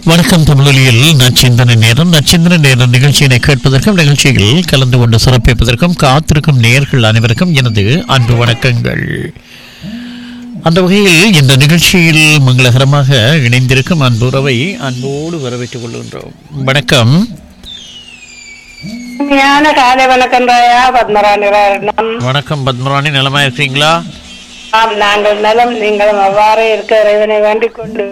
வணக்கம் தமிழொலியில் நச்சிந்தனை நேரம் நச்சிந்தனை நேரம் நிகழ்ச்சியினை கேட்பதற்கும் நிகழ்ச்சியில் கலந்து கொண்டு சிறப்பிப்பதற்கும் காத்திருக்கும் நேயர்கள் அனைவருக்கும் எனது அன்பு வணக்கங்கள் அந்த வகையில் இந்த நிகழ்ச்சியில் மங்களகரமாக இணைந்திருக்கும் அன்புறவை அன்போடு வரவேற்றுக் கொள்கின்றோம் வணக்கம் ஞான காலை வணக்கம் ராயா பத்மராணி ராயண்ணம் வணக்கம் பத்மராணி நலமா இருக்கீங்களா ஆம் நாங்கள் நலம் நீங்களும் அவ்வாறே இருக்க இறைவனை வேண்டிக் கொண்டு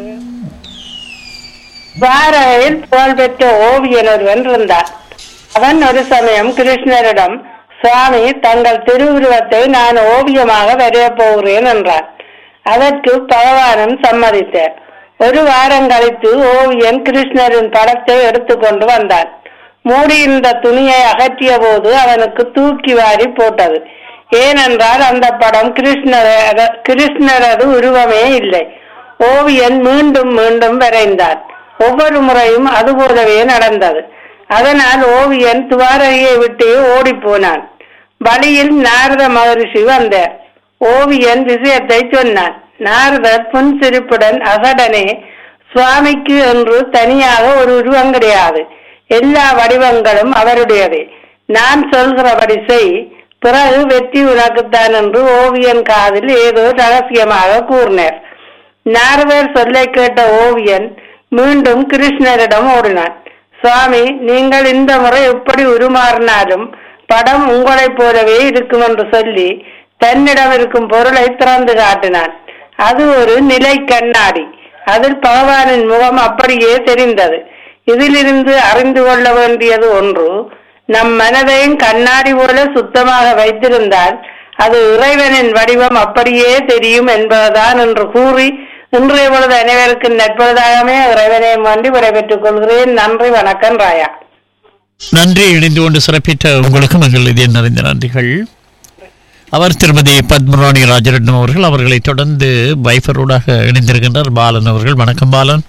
பாரதியில் புகழ்பெற்ற ஓவியன் ஒருவன் இருந்தான் அவன் ஒரு சமயம் கிருஷ்ணரிடம் சுவாமி தங்கள் திருவுருவத்தை நான் ஓவியமாக வரையப் போகிறேன் என்றான் அதற்கு பகவானும் சம்மதித்தார் ஒரு வாரம் கழித்து ஓவியன் கிருஷ்ணரின் படத்தை எடுத்துக்கொண்டு வந்தான் மூடியிருந்த துணியை அகற்றிய போது அவனுக்கு தூக்கி வாரி போட்டது ஏனென்றால் அந்த படம் கிருஷ்ணர கிருஷ்ணரது உருவமே இல்லை ஓவியன் மீண்டும் மீண்டும் வரைந்தான் ஒவ்வொரு முறையும் அதுபோலவே நடந்தது அதனால் ஓவியன் துவாரகையை விட்டு ஓடிப் போனான் வழியில் நாரத மகரிஷி வந்தார் ஓவியன் விஷயத்தை சொன்னான் நாரதர் புன்சிரிப்புடன் அசடனே சுவாமிக்கு என்று தனியாக ஒரு உருவம் கிடையாது எல்லா வடிவங்களும் அவருடையதே நான் சொல்கிறபடி செய் பிறகு வெற்றி உனக்குத்தான் என்று ஓவியன் காதில் ஏதோ ரகசியமாக கூறினார் நாரதர் சொல்லை கேட்ட ஓவியன் மீண்டும் கிருஷ்ணரிடம் ஓடினான் சுவாமி நீங்கள் இந்த முறை எப்படி உருமாறினாலும் படம் உங்களைப் போலவே இருக்கும் என்று சொல்லி தன்னிடம் இருக்கும் பொருளை திறந்து காட்டினான் அது ஒரு நிலை கண்ணாடி அதில் பகவானின் முகம் அப்படியே தெரிந்தது இதிலிருந்து அறிந்து கொள்ள வேண்டியது ஒன்று நம் மனதையும் கண்ணாடி போல சுத்தமாக வைத்திருந்தால் அது இறைவனின் வடிவம் அப்படியே தெரியும் என்பதுதான் என்று கூறி இன்றைய பொழுது அனைவருக்கும் நட்பொழுதாகவே இறைவனை வேண்டி விடைபெற்றுக் கொள்கிறேன் நன்றி வணக்கம் ராயா நன்றி இணைந்து கொண்டு சிறப்பித்த உங்களுக்கும் எங்கள் இதய நிறைந்த நன்றிகள் அவர் திருமதி பத்மராணி ராஜரட்னம் அவர்கள் அவர்களை தொடர்ந்து வைஃபரோடாக இணைந்திருக்கின்றார் பாலன் அவர்கள் வணக்கம் பாலன்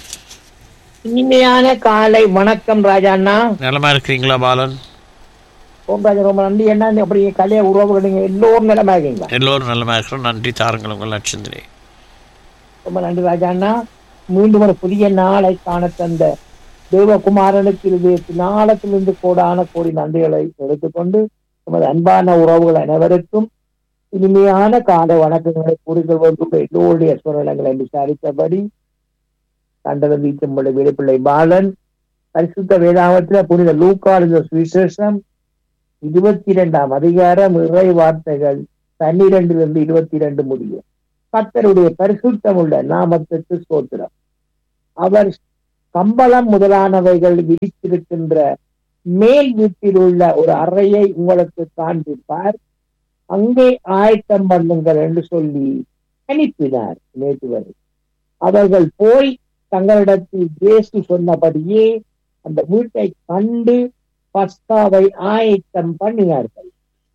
இனிமையான காலை வணக்கம் ராஜாண்ணா நலமா இருக்கிறீங்களா பாலன் ஓம் ராஜா ரொம்ப நன்றி என்ன அப்படி கலைய உறவுகள் நீங்க எல்லோரும் நிலமா இருக்கீங்களா எல்லோரும் நலமா இருக்கிறோம் நன்றி தாருங்கள் உங்கள் நட்சத்திரே ரொம்ப நன்றி ராஜாண்ணா மீண்டும் ஒரு புதிய நாளை காண தந்த தேவகுமாரனுக்கு இது நாளத்திலிருந்து கோடான கோடி நன்றிகளை எடுத்துக்கொண்டு நமது அன்பான உறவுகள் அனைவருக்கும் இனிமையான காலை வணக்கங்களை கூறிக்கொள்வதற்கு எல்லோருடைய சுரலங்களை விசாரித்தபடி கண்டதம் வீச்சம்பள்ளி வீடுபிள்ளை பாலன் பரிசுத்த வேதாகத்துல புனித லூக்காடு சுவிசேஷம் இருபத்தி இரண்டாம் அதிகாரம் இறை வார்த்தைகள் பன்னிரண்டிலிருந்து இருபத்தி இரண்டு முடியும் கத்தருடைய பரிசுத்தமுள்ள நாமத்துக்கு சோத்திரம் அவர் கம்பளம் முதலானவைகள் விரித்திருக்கின்ற மேல் வீட்டில் உள்ள ஒரு அறையை உங்களுக்கு காண்பிப்பார் அங்கே ஆயத்தம் பண்ணுங்கள் என்று சொல்லி அனுப்பினார் நேற்று வரை அவர்கள் போய் தங்களிடத்தில் இயேசு சொன்னபடியே அந்த வீட்டை கண்டு பஸ்காவை ஆயத்தம் பண்ணினார்கள்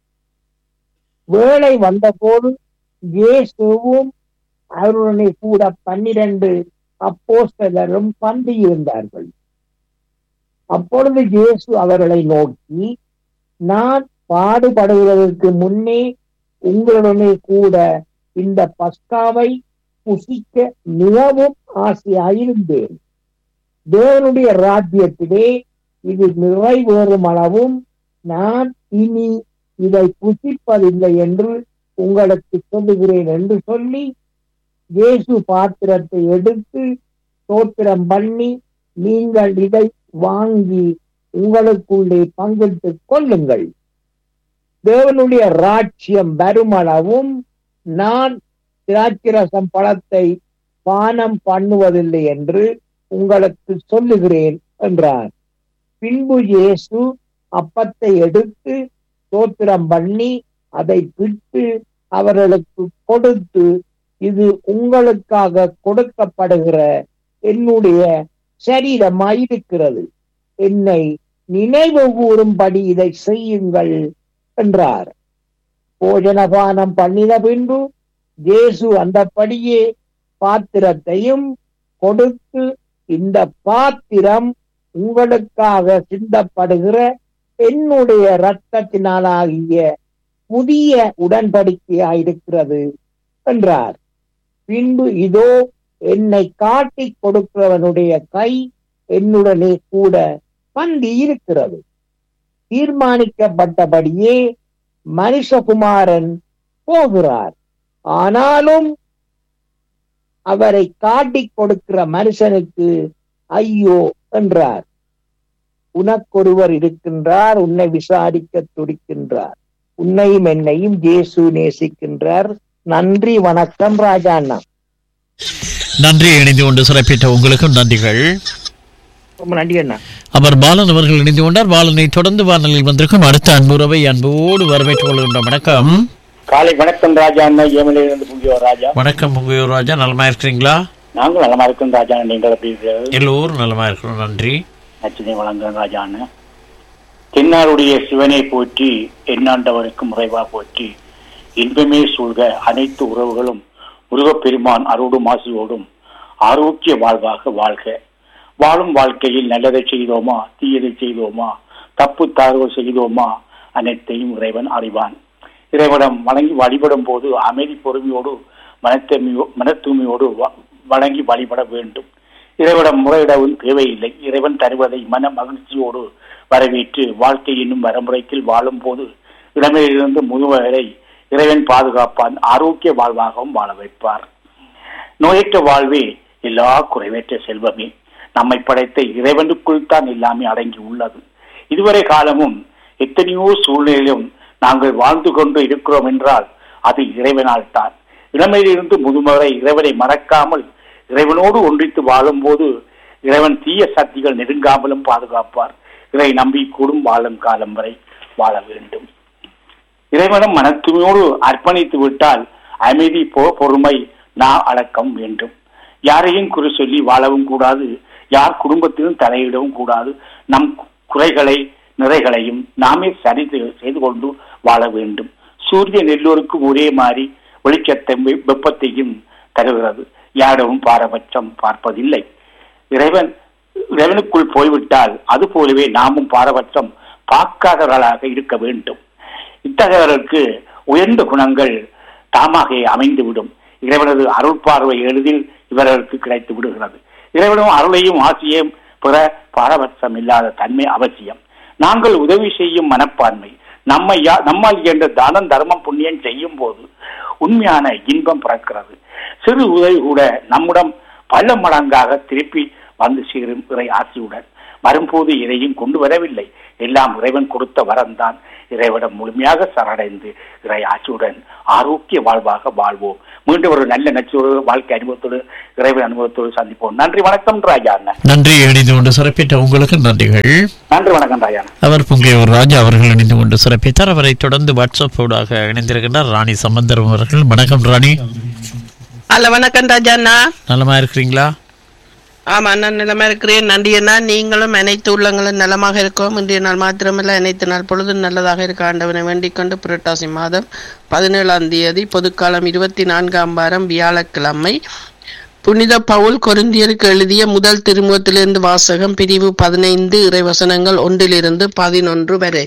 வேலை வந்தபோது இயேசுவும் அவருடனே கூட பன்னிரண்டு அப்போஸ்தலரும் பந்தி இருந்தார்கள் அப்பொழுது இயேசு அவர்களை நோக்கி நான் பாடுபடுவதற்கு முன்னே உங்களுடனே கூட இந்த பஸ்காவை புசிக்க மிகவும் ஆசையாயிருந்தேன் தேவனுடைய ராஜ்யத்திலே இது நிறைவேறும் அளவும் நான் இனி இதை புசிப்பதில்லை என்று உங்களுக்கு சொல்லுகிறேன் என்று சொல்லி இயேசு பாத்திரத்தை எடுத்து சோத்திரம் பண்ணி நீங்கள் இதை வாங்கி உங்களுக்குள்ளே பங்கிட்டுக் கொள்ளுங்கள் தேவனுடைய ராஜ்யம் வருமளவும் நான் திராட்சரசம் பழத்தை பானம் பண்ணுவதில்லை என்று உங்களுக்கு சொல்லுகிறேன் என்றார் பின்பு இயேசு அப்பத்தை எடுத்து சோத்திரம் பண்ணி அதை பிட்டு அவர்களுக்கு கொடுத்து இது உங்களுக்காக கொடுக்கப்படுகிற என்னுடைய சரீரமாயிருக்கிறது என்னை நினைவு கூறும்படி இதை செய்யுங்கள் என்றார் போஜனபானம் பண்ணின பின்பு இயேசு அந்தபடியே பாத்திரத்தையும் கொடுத்து இந்த பாத்திரம் உங்களுக்காக சிந்தப்படுகிற என்னுடைய இரத்தத்தினாலாகிய புதிய உடன்படிக்கையாயிருக்கிறது என்றார் பின்பு இதோ என்னை காட்டி கொடுக்கிறவனுடைய கை என்னுடனே கூட பந்தி இருக்கிறது தீர்மானிக்கப்பட்டபடியே மனுஷகுமாரன் போகிறார் ஆனாலும் அவரை காட்டிக் கொடுக்கிற மனுஷனுக்கு ஐயோ என்றார் உனக்கொருவர் இருக்கின்றார் உன்னை விசாரிக்க துடிக்கின்றார் உன்னையும் என்னையும் இயேசு நேசிக்கின்றார் நன்றி வணக்கம் ராஜா அண்ணா நன்றி இணைந்து கொண்டு சிறப்பித்த உங்களுக்கும் நன்றிகள் ரொம்ப நன்றி அண்ணா அவர் பாலன் அவர்கள் இணைந்து கொண்டார் பாலனை தொடர்ந்து வானலில் வந்திருக்கும் அடுத்த அன்புறவை அன்போடு வரவேற்றுக் கொள்கின்றோம் வணக்கம் காலை வணக்கம் ராஜா அண்ணா ஏமலையிலிருந்து புங்கியோர் ராஜா வணக்கம் உங்கள் ராஜா நலமா இருக்கிறீங்களா நாங்கள் நலமா இருக்கோம் ராஜா அண்ணா. நீங்கள் எப்படி இருக்கிறீர்கள் எல்லோரும் நலமா இருக்கிறோம் நன்றி நச்சினை வழங்குகிறேன் ராஜா அண்ணா தென்னாருடைய சிவனை போற்றி எண்ணாண்டவருக்கும் முறைவா போற்றி இன்பமே சூழ்க அனைத்து உறவுகளும் முருகப்பெருமான் அருடும் ஆசியோடும் ஆரோக்கிய வாழ்வாக வாழ்க வாழும் வாழ்க்கையில் நல்லதை செய்தோமா தீயதை செய்தோமா தப்பு தாழ்வு செய்தோமா அனைத்தையும் இறைவன் அறிவான் இறைவனம் வணங்கி வழிபடும் போது அமைதி பொறுமையோடு மனத்தூய்மையோ மனத்தூய்மையோடு வ- வணங்கி வழிபட வேண்டும் இறைவனம் முறையிடவும் தேவையில்லை இறைவன் தருவதை மன மகிழ்ச்சியோடு வரவேற்று வாழ்க்கை என்னும் வரமுறைக்கில் வாழும் போது இளமையிலிருந்து முதுவரை இறைவன் பாதுகாப்பான் ஆரோக்கிய வாழ்வாகவும் வாழ வைப்பார் நோயற்ற வாழ்வே எல்லா குறைவற்ற செல்வமே நம்மை படைத்த இறைவனுக்குள் தான் எல்லாமே அடங்கி உள்ளது இதுவரை காலமும் எத்தனையோ சூழ்நிலையிலும் நாங்கள் வாழ்ந்து கொண்டு இருக்கிறோம் என்றால் அது இறைவனால் தான் இளமையிலிருந்து முதுமறை இறைவனை மறக்காமல் இறைவனோடு ஒன்றித்து வாழும்போது இறைவன் தீய சக்திகள் நெருங்காமலும் பாதுகாப்பார் இறை நம்பி கூடும் வாழும் காலம் வரை வாழ வேண்டும் இறைவனும் மனத்துமையோடு அர்ப்பணித்து விட்டால் அமைதி போ பொறுமை நா அடக்கம் வேண்டும் யாரையும் குறி சொல்லி வாழவும் கூடாது யார் குடும்பத்திலும் தலையிடவும் கூடாது நம் குறைகளை நிறைகளையும் நாமே சரி செய்- செய்து கொண்டு வாழ வேண்டும் சூரியன் எல்லோருக்கும் ஒரே மாதிரி வெளிச்சத்தை வெ- வெப்பத்தையும் தருகிறது யாரிடமும் பாரபட்சம் பார்ப்பதில்லை இறைவன் இறைவனுக்குள் போய்விட்டால் அது போலவே நாமும் பாரபட்சம் பார்க்காதவர்களாக இருக்க வேண்டும் இத்தகையவர்களுக்கு உயர்ந்த குணங்கள் தாமாக அமைந்துவிடும் இறைவனது அருள் பார்வை எளிதில் இவர்களுக்கு கிடைத்து விடுகிறது இறைவனும் அருளையும் ஆசையும் பிற பாரபட்சம் இல்லாத தன்மை அவசியம் நாங்கள் உதவி செய்யும் மனப்பான்மை நம்மை யா- நம்மால் இயன்ற தானம் தர்மம் புண்ணியம் செய்யும் போது உண்மையான இன்பம் பிறக்கிறது சிறு உதவி கூட நம்முடன் பல மடங்காக திருப்பி வந்து சேரும் இறை ஆசியுடன் வரும்போது இதையும் கொண்டு வரவில்லை எல்லாம் இறைவன் கொடுத்த வரம்தான் இறைவனம் முழுமையாக சரணடைந்து இறை ஆட்சியுடன் ஆரோக்கிய வாழ்வாக வாழ்வோம் மீண்டும் ஒரு நல்ல நச்சுறு வாழ்க்கை அனுபவத்தோடு இறைவன் அனுபவத்தோடு சந்திப்போம் நன்றி வணக்கம் ராஜா அண்ணன் நன்றி இணைந்து கொண்டு சிறப்பித்த உங்களுக்கு நன்றிகள் நன்றி வணக்கம் ராஜா அண்ணன் அவர் புங்கையூர் ராஜா அவர்கள் இணைந்து கொண்டு சிறப்பித்தார் அவரை தொடர்ந்து வாட்ஸ்அப் ஊடாக இணைந்திருக்கின்றார் ராணி சம்பந்தரம் அவர்கள் வணக்கம் ராணி ஹலோ வணக்கம் ராஜாண்ணா நலமா இருக்கிறீங்களா ஆமா நான் நிலமா இருக்கிறேன் நன்றி அண்ணா நீங்களும் அனைத்து உள்ளங்களும் நலமாக இருக்கோம் இன்றைய நாள் மாத்திரமல்ல அனைத்து நாள் பொழுதும் நல்லதாக இருக்க ஆண்டவனை வேண்டிக் கொண்டு புரட்டாசி மாதம் பதினேழாம் தேதி பொதுக்காலம் இருபத்தி நான்காம் வாரம் வியாழக்கிழமை புனித பவுல் கொரிந்தியருக்கு எழுதிய முதல் திருமுகத்திலிருந்து வாசகம் பிரிவு பதினைந்து இறைவசனங்கள் ஒன்றிலிருந்து பதினொன்று வரை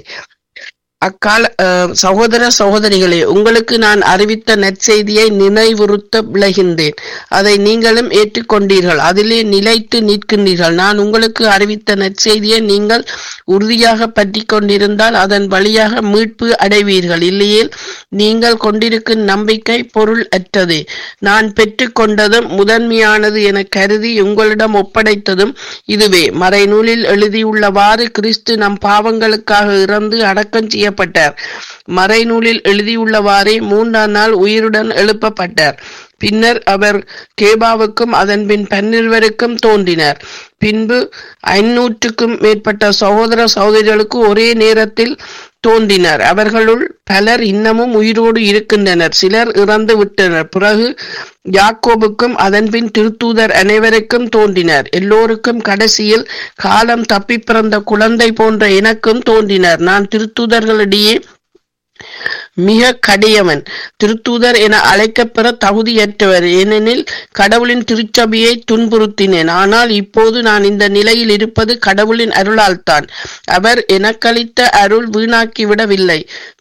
அக்கால அஹ், சகோதர சகோதரிகளே உங்களுக்கு நான் அறிவித்த நற்செய்தியை நினைவுறுத்த விளைகின்றேன் அதை நீங்களும் ஏற்றுக்கொண்டீர்கள் அதிலே நிலைத்து நிற்கின்றீர்கள் நான் உங்களுக்கு அறிவித்த நற்செய்தியை நீங்கள் உறுதியாக பற்றி கொண்டிருந்தால் அதன் வழியாக மீட்பு அடைவீர்கள் இல்லையேல் நீங்கள் கொண்டிருக்கும் நம்பிக்கை பொருள் அற்றது நான் பெற்றுக்கொண்டதும் முதன்மையானது என கருதி உங்களிடம் ஒப்படைத்ததும் இதுவே மறைநூலில் எழுதியுள்ளவாறு கிறிஸ்து நம் பாவங்களுக்காக இறந்து அடக்கம் செய்யப்பட்டார் மறைநூலில் எழுதியுள்ளவாறே மூன்றாம் நாள் உயிருடன் எழுப்பப்பட்டார் பின்னர் அவர் கேபாவுக்கும் அதன்பின் பன்னிருவருக்கும் தோன்றினார் பின்பு ஐநூற்றுக்கும் மேற்பட்ட சகோதர சகோதரிகளுக்கு ஒரே நேரத்தில் தோன்றினார் அவர்களுள் பலர் இன்னமும் உயிரோடு இருக்கின்றனர் சிலர் இறந்து விட்டனர் பிறகு யாக்கோபுக்கும் அதன்பின் திருத்தூதர் அனைவருக்கும் தோன்றினார் எல்லோருக்கும் கடைசியில் காலம் தப்பி பிறந்த குழந்தை போன்ற எனக்கும் தோன்றினார் நான் திருத்தூதர்களிடையே மிக கடியவன் திருத்தூதர் என அழைக்கப்பெற தகுதியற்றவர் ஏனெனில் கடவுளின் திருச்சபையை துன்புறுத்தினேன் ஆனால் இப்போது நான் இந்த நிலையில் இருப்பது கடவுளின் அருளால் தான் அவர் எனக்களித்த அருள் வீணாக்கி விடவில்லை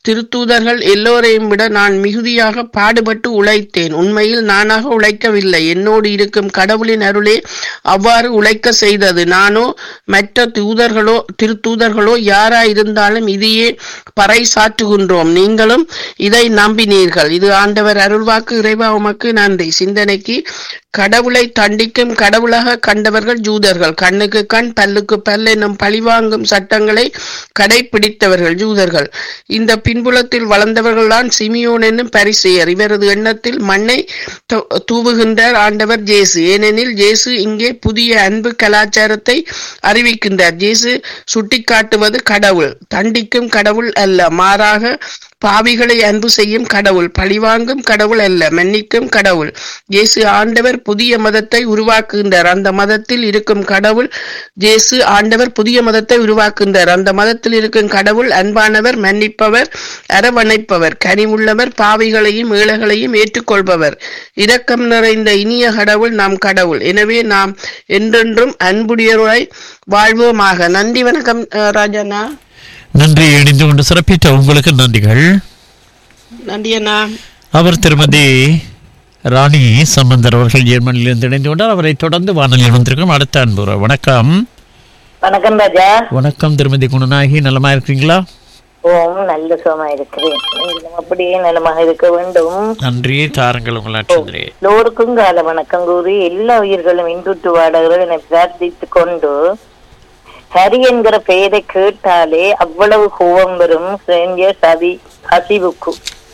திருத்தூதர்கள் எல்லோரையும் விட நான் மிகுதியாக பாடுபட்டு உழைத்தேன் உண்மையில் நானாக உழைக்கவில்லை என்னோடு இருக்கும் கடவுளின் அருளே அவ்வாறு உழைக்க செய்தது நானோ மற்ற தூதர்களோ திருத்தூதர்களோ யாராயிருந்தாலும் இதையே பறை சாற்றுகின்றோம் நீங்களும் இதை நம்பினீர்கள் இது ஆண்டவர் அருள்வாக்கு இறைவா உமக்கு நன்றி சிந்தனைக்கு கடவுளை தண்டிக்கும் கடவுளாக கண்டவர்கள் ஜூதர்கள் கண்ணுக்கு கண் பல்லுக்கு பல் என்னும் பழிவாங்கும் சட்டங்களை கடைபிடித்தவர்கள் ஜூதர்கள் இந்த பின்புலத்தில் வளர்ந்தவர்கள்தான் சிமியோன் என்னும் பரிசெயர் இவரது எண்ணத்தில் மண்ணை து- தூவுகின்றார் ஆண்டவர் ஜேசு ஏனெனில் ஜேசு இங்கே புதிய அன்பு கலாச்சாரத்தை அறிவிக்கின்றார் ஜேசு சுட்டிக்காட்டுவது கடவுள் தண்டிக்கும் கடவுள் அல்ல மாறாக பாவிகளை அன்பு செய்யும் கடவுள் பழிவாங்கும் கடவுள் அல்ல மன்னிக்கும் கடவுள் இயேசு ஆண்டவர் புதிய மதத்தை உருவாக்குகின்றார் அந்த மதத்தில் இருக்கும் கடவுள் இயேசு ஆண்டவர் புதிய மதத்தை உருவாக்குகின்றார் அந்த மதத்தில் இருக்கும் கடவுள் அன்பானவர் மன்னிப்பவர் அரவணைப்பவர் கனிவுள்ளவர் பாவிகளையும் ஏழைகளையும் ஏற்றுக்கொள்பவர் இரக்கம் நிறைந்த இனிய கடவுள் நாம் கடவுள் எனவே நாம் என்றென்றும் அன்புடையவராய் வாழ்வோமாக நன்றி வணக்கம் அஹ், ராஜண்ணா நன்றி இணைந்து கொண்டு சிறப்பித்த உங்களுக்கு நன்றிகள் நன்றி அண்ணா அவர் திருமதி ராணி சம்பந்தர் அவர்கள் ஜெர்மனியிலிருந்து இணைந்து கொண்டார் அவரை தொடர்ந்து வானொலியில் வந்திருக்கும் அடுத்த அன்பு உறவு. வணக்கம் வணக்கம் ராஜா வணக்கம் திருமதி குணநாயகி நலமா இருக்கீங்களா ஓம் நல்ல சுகமா இருக்கிறேன் நீங்களும் அப்படியே நலமாக இருக்க வேண்டும் நன்றி தாருங்கள் உங்கள் நட்சத்திரே எல்லோருக்கும் கால வணக்கம் கூறி எல்லா உயிர்களும் இன்புற்று வாடகர்கள் என பிரார்த்தித்துக் கொண்டு ஹரி என்கிற பெயரை கேட்டாலே அவ்வளவு கோபம் வரும் செஞ்ச சதி அசிவுக்கு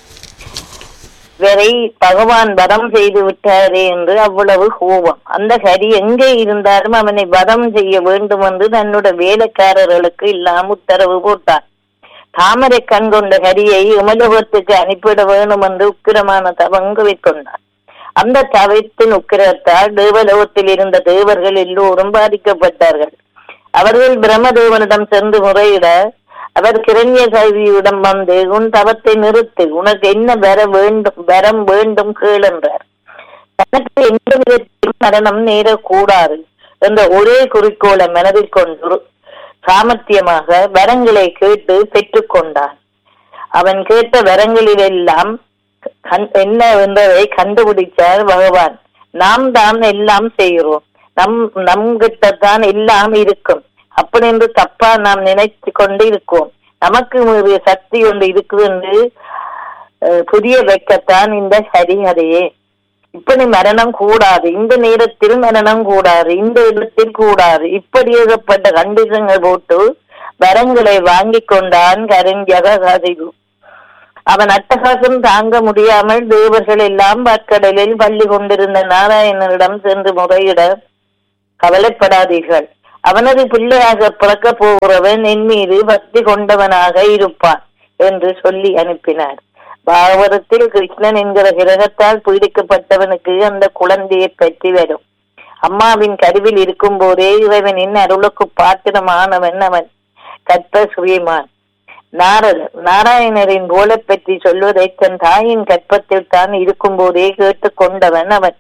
வரை பகவான் வதம் செய்து விட்டாரே என்று அவ்வளவு கோபம் அந்த ஹரி எங்கே இருந்தாலும் அவனை வதம் செய்ய வேண்டும் என்று தன்னோட வேலைக்காரர்களுக்கு எல்லாம் உத்தரவு போட்டான் தாமரை கண் கொண்ட ஹரியை உமலோகத்துக்கு அனுப்பிட வேணும் என்று உக்கிரமான தவங்கு கொண்டான் அந்த தவத்தின் உக்கிரத்தால் தேவலோகத்தில் இருந்த தேவர்கள் எல்லோரும் பாதிக்கப்பட்டார்கள் அவர்கள் பிரம்மதேவனிடம் சென்று முறையிட அவர் கிரண்ய கல்வியிடம் வந்து உன் தவத்தை நிறுத்து உனக்கு என்ன வர வேண்டும் வரம் வேண்டும் கேள் என்றார் தனக்கு எந்த விதத்திலும் மரணம் நேரக்கூடாது என்ற ஒரே குறிக்கோளை மனதில் கொண்டு சாமர்த்தியமாக வரங்களை கேட்டு பெற்றுக்கொண்டான் அவன் கேட்ட வரங்களிலெல்லாம் கண்- என்ன என்பதை கண்டுபிடிச்சார் பகவான் நாம் தான் எல்லாம் செய்கிறோம் நம் நம் கிட்டத்தான் எல்லாம் இருக்கும் அப்படி என்று தப்பா நாம் நினைத்து கொண்டு இருக்கோம் நமக்கு ஒரு சக்தி ஒன்று இருக்குது என்று அஹ், புரிய வைக்கத்தான் இந்த ஹரிஹரையே இப்படி மரணம் கூடாது இந்த நேரத்தில் மரணம் கூடாது இந்த இடத்தில் கூடாது இப்படி ஏகப்பட்ட கண்டிஷன்கள் போட்டு வரங்களை வாங்கி கொண்டான் கருஞ்சக கதிவு அவன் அட்டகாசம் தாங்க முடியாமல் தேவர்கள் எல்லாம் வாக்கடலில் பள்ளி கொண்டிருந்த நாராயணனிடம் சென்று முறையிட கவலைப்படாதீர்கள் அவனது பிள்ளையாக பிறக்க போகிறவன் என் மீது பக்தி கொண்டவனாக இருப்பான் என்று சொல்லி அனுப்பினார் பாகவதத்தில் கிருஷ்ணன் என்கிற கிரகத்தால் பீடிக்கப்பட்டவனுக்கு அந்த குழந்தையை பற்றி வரும் அம்மாவின் கருவில் இருக்கும் போதே இறைவனின் அருளுக்கு பாத்திரமானவன் அவன் கற்ப ஸ்ரீமான் நாரதர் நாராயணரின் போல பற்றி சொல்வதை தன் தாயின் கற்பத்தில் தான் இருக்கும் போதே கேட்டுக்கொண்டவன் அவன்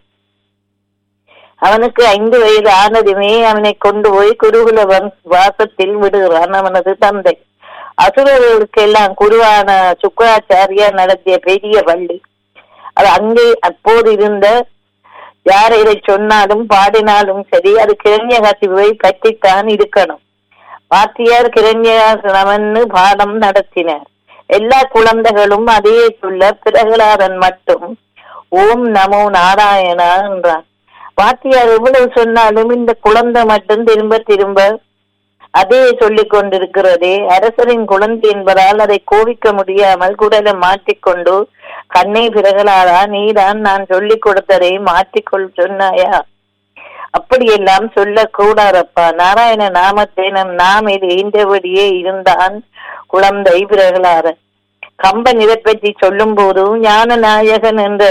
அவனுக்கு ஐந்து வயது ஆனதுமே அவனை கொண்டு போய் குருகுல வம்- வாசத்தில் விடுகிறான் அவனது தந்தை அசுரர்களுக்கெல்லாம் குருவான சுக்கராச்சாரியா நடத்திய பெரிய பள்ளி அது அங்கே அப்போது இருந்த யார் இதை சொன்னாலும் பாடினாலும் சரி அது கிரண்ய கசிவை பற்றித்தான் இருக்கணும் வாத்தியார் கிரண்யமன்னு பாடம் நடத்தினார் எல்லா குழந்தைகளும் அதே சொல்ல பிரகலாதன் மட்டும் ஓம் நமோ நாராயணா என்றான் வாத்தியார் எவ்வளவு சொன்னாலும் இந்த குழந்தை மட்டும் திரும்ப திரும்ப அதே சொல்லிக் கொண்டிருக்கிறதே அரசரின் குழந்தை என்பதால் அதை கோவிக்க முடியாமல் குடலை மாற்றிக்கொண்டு கண்ணை பிறகலாதா நீதான் நான் சொல்லிக் கொடுத்ததை மாற்றிக்கொள் சொன்னாயா அப்படியெல்லாம் சொல்லக்கூடாதப்பா நாராயண நாமத்தை நம் நாம் இது ஈந்தபடியே இருந்தான் குழந்தை பிறகலாத கம்பன் இதை பற்றி சொல்லும் போது ஞான நாயகன் என்ற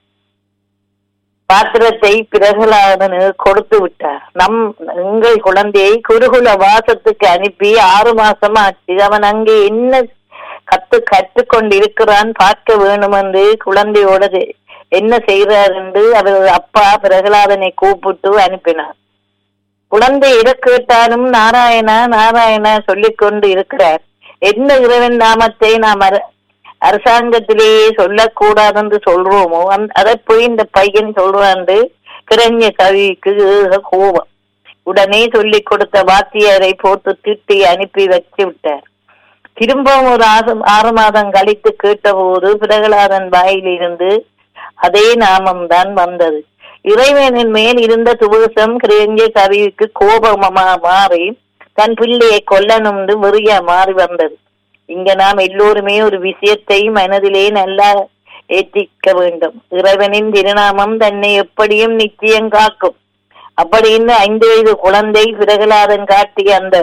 பாத்திரத்தை பிரகலாதனு கொடுத்து விட்டார் நம் எங்கள் குழந்தையை குருகுல வாசத்துக்கு அனுப்பி ஆறு மாசம் ஆச்சு அவன் அங்கே என்ன கத்து கற்றுக்கொண்டிருக்கிறான் பார்க்க வேணும் என்று குழந்தையோட செ- என்ன செய்கிறார் என்று அவர் அப்பா பிரகலாதனை கூப்பிட்டு அனுப்பினார் குழந்தை எதை கேட்டாலும் நாராயணா நாராயணா சொல்லிக் கொண்டு இருக்கிறார் என்ன இறைவன் நாமத்தை நாம் அர- அரசாங்கத்திலேயே சொல்லக்கூடாது என்று சொல்றோமோ அந்த அதை போய் இந்த பையன் சொல்றாண்டு கிரஞ்ச கவிக்கு ஏக கோபம் உடனே சொல்லிக் கொடுத்த வாத்தியாரை போட்டு திட்டி அனுப்பி வச்சு விட்டார் திரும்பவும் ஒரு ஆறு ஆறு மாதம் கழித்து கேட்டபோது பிரகலாதன் வாயிலிருந்து அதே நாமம்தான் வந்தது இறைவனின் மேல் இருந்த துவசம் கிரேஞ்ச கவிக்கு கோபமா மாறி தன் பிள்ளையை கொல்லணும்னு வெறியா மாறி வந்தது இங்க நாம் எல்லோருமே ஒரு விஷயத்தை மனதிலே நல்லா ஏற்றிக்க வேண்டும் இறைவனின் திருநாமம் தன்னை எப்படியும் நிச்சயம் காக்கும் அப்படின்னு ஐந்து வயது குழந்தை பிரகலாதன் காட்டிய அந்த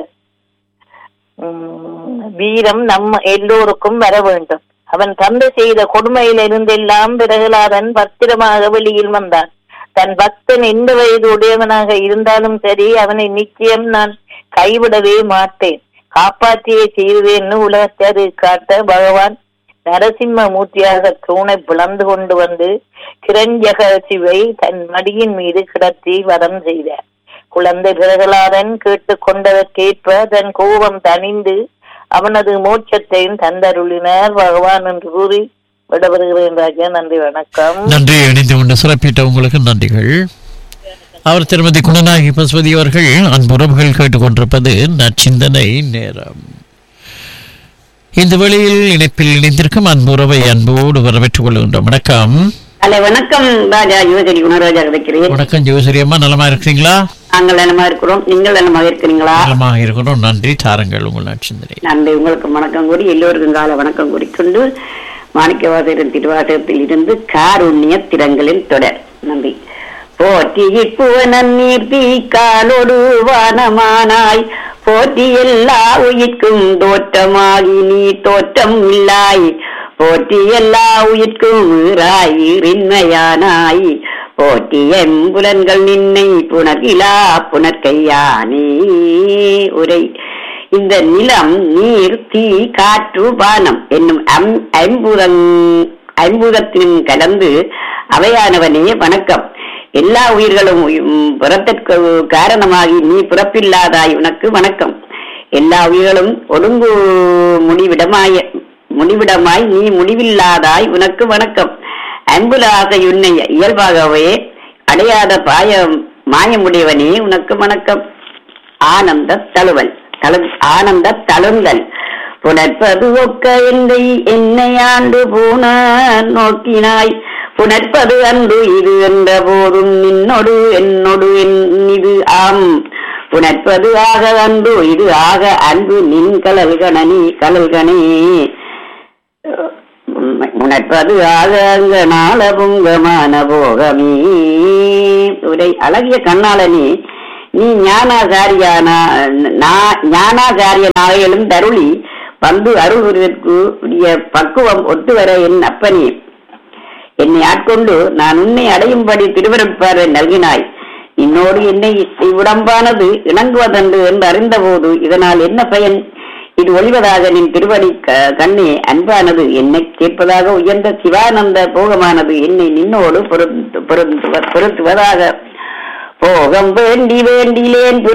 உம், வீரம் நம்ம எல்லோருக்கும் வர வேண்டும் அவன் தந்தை செய்த கொடுமையிலிருந்தெல்லாம் பிரகலாதன் பத்திரமாக வெளியில் வந்தான் தன் பக்தன் எந்த வயது உடையவனாக இருந்தாலும் சரி அவனை நிச்சயம் நான் கைவிடவே மாட்டேன் காப்பாற்றியே செய்வேன்னு உலகத்தை அது காட்ட பகவான் நரசிம்ம மூர்த்தியாக தூணை பிளந்து கொண்டு வந்து கிரஞ்சக சிவை தன் மடியின் மீது கிடத்தி வரம் செய்தார் குழந்தை பிரகலாதன் கேட்டுக்கொண்டதற்கேற்ப தன் கோபம் தணிந்து அவனது மோட்சத்தையும் தந்தருளினார் பகவான் என்று கூறி விடப்படுகிறேன் ராஜா நன்றி வணக்கம் நன்றி இணைந்து கொண்டு சிறப்பிட்ட உங்களுக்கு நன்றிகள் அவர் திருமதி குணநாயகி பசுபதி அவர்கள் அன்புறவுகள் கேட்டுக்கொண்டிருப்பது நச்சிந்தனை நேரம் இந்த வேளையில் இணைப்பில் இணைந்திருக்கும் அன்புறவை அன்போடு வரவேற்றுக் கொள்கின்றோம் வணக்கம் ஹலோ வணக்கம் ராஜா யுவசரி குணராஜா கிடைக்கிறேன் வணக்கம் ஜோசரி அம்மா நலமா இருக்கிறீங்களா நாங்கள் நலமா இருக்கிறோம் நீங்கள் நலமாக இருக்கிறீங்களா நலமாக இருக்கிறோம் நன்றி தாருங்கள் உங்கள் நச்சிந்தனை நன்றி உங்களுக்கு வணக்கம் கூறி எல்லோருக்கும் கால வணக்கம் கூறிக்கொண்டு மாணிக்கவாசகரின் திருவாசகத்தில் இருந்து காருண்ய திறங்களில் தொடர் நன்றி போற்றி புவனன் நீர்த்தி காலொடு வானமானாய் போற்றி எல்லா உயிர்க்கும் தோற்றமாகி நீ தோற்றம் இல்லாய் போற்றி எல்லா உயிர்க்கும் உயிராய் இன்மையானாய் போற்றி எம்புலன்கள் நின்னை புனர்கிலா புனர்கையானே உரை இந்த நிலம் நீர் தீ காற்று வானம் என்னும் அம் ஐம்பூதங் ஐம்பூதத்திலும் கலந்து அவையானவனே வணக்கம் எல்லா உயிர்களும் உம் பிறத்திற்கு காரணமாகி நீ பிறப்பில்லாதாய் உனக்கு வணக்கம் எல்லா உயிர்களும் ஒடுங்கு முடிவிடமாய முடிவிடமாய் நீ முடிவில்லாதாய் உனக்கு வணக்கம் அன்புலாக உன்னை இயல்பாகவே அடையாத பாய மாயமுடையவனே உனக்கு வணக்கம் ஆனந்த தழுவல் தழு ஆனந்த தழுந்தல் புணர்ப்பது ஒக்க என்னை என்னை ஆண்டு பூன நோக்கினாய் புணர்ப்பது அன்று இது என்ற போதும் நின்னொடு என்னொடு என் இது ஆம் புணர்ப்பது ஆக அன்று இது ஆக அன்பு நின் கலல்கணனி கலல்கனே உணர்ப்பது ஆக அங்க நாள புங்கமான போகமே உரை அழகிய கண்ணாளனே நீ ஞானாச்சாரியான ஞானாச்சாரியனாயிலும் தருளி வந்து அருள் புரிவதற்கு உரிய பக்குவம் ஒத்துவர என் அப்பனே என்னை ஆட்கொண்டு நான் உன்னை அடையும்படி திருவருட்பார்வை நல்கினாய் என்னோடு என்னை இவ்வுடம்பானது இணங்குவதென்று என்று அறிந்தபோது இதனால் என்ன பயன் இது ஒளிவதாக நின் திருவடி க- கண்ணே அன்பானது என்னை கேட்பதாக உயர்ந்த சிவானந்த போகமானது என்னை நின்னோடு பொருத்து பொருத்துவ- பொருத்துவதாக போகம் வேண்டி வேண்டிலேன்